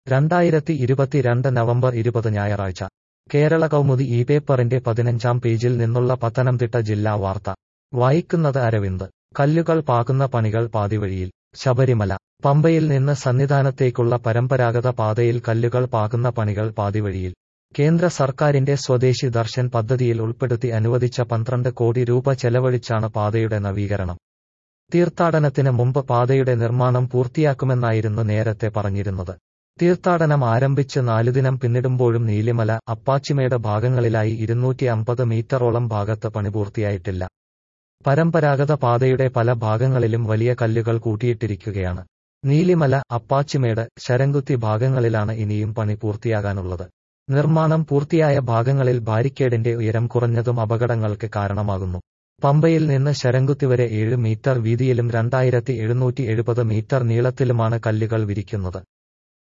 രണ്ടായിരത്തി ഇരുപത്തിരണ്ട് നവംബർ ഇരുപത് ഞായറാഴ്ച കേരള കൗമുദി ഈ പേപ്പറിന്റെ പതിനഞ്ചാം പേജിൽ നിന്നുള്ള പത്തനംതിട്ട ജില്ലാ വാർത്ത വായിക്കുന്നത് അരവിന്ദ് കല്ലുകൾ പാകുന്ന പണികൾ പാതിവഴിയിൽ ശബരിമല പമ്പയിൽ നിന്ന് സന്നിധാനത്തേക്കുള്ള പരമ്പരാഗത പാതയിൽ കല്ലുകൾ പാകുന്ന പണികൾ പാതിവഴിയിൽ കേന്ദ്ര സർക്കാരിന്റെ സ്വദേശി ദർശൻ പദ്ധതിയിൽ ഉൾപ്പെടുത്തി അനുവദിച്ച പന്ത്രണ്ട് കോടി രൂപ ചെലവഴിച്ചാണ് പാതയുടെ നവീകരണം തീർത്ഥാടനത്തിന് മുമ്പ് പാതയുടെ നിർമ്മാണം പൂർത്തിയാക്കുമെന്നായിരുന്നു നേരത്തെ പറഞ്ഞിരുന്നത് തീർത്ഥാടനം ആരംഭിച്ച് നാലുദിനം പിന്നിടുമ്പോഴും നീലിമല അപ്പാച്ചിമേട് ഭാഗങ്ങളിലായി ഇരുന്നൂറ്റി അമ്പത് മീറ്ററോളം ഭാഗത്ത് പണി പൂർത്തിയായിട്ടില്ല പരമ്പരാഗത പാതയുടെ പല ഭാഗങ്ങളിലും വലിയ കല്ലുകൾ കൂട്ടിയിട്ടിരിക്കുകയാണ് നീലിമല അപ്പാച്ചിമേട് ശരംകുത്തി ഭാഗങ്ങളിലാണ് ഇനിയും പണി പൂർത്തിയാകാനുള്ളത് നിർമ്മാണം പൂർത്തിയായ ഭാഗങ്ങളിൽ ബാരിക്കേഡിന്റെ ഉയരം കുറഞ്ഞതും അപകടങ്ങൾക്ക് കാരണമാകുന്നു പമ്പയിൽ നിന്ന് ശരംകുത്തി വരെ ഏഴ് മീറ്റർ വീതിയിലും രണ്ടായിരത്തി എഴുന്നൂറ്റി എഴുപത് മീറ്റർ നീളത്തിലുമാണ് കല്ലുകൾ വിരിക്കുന്നത്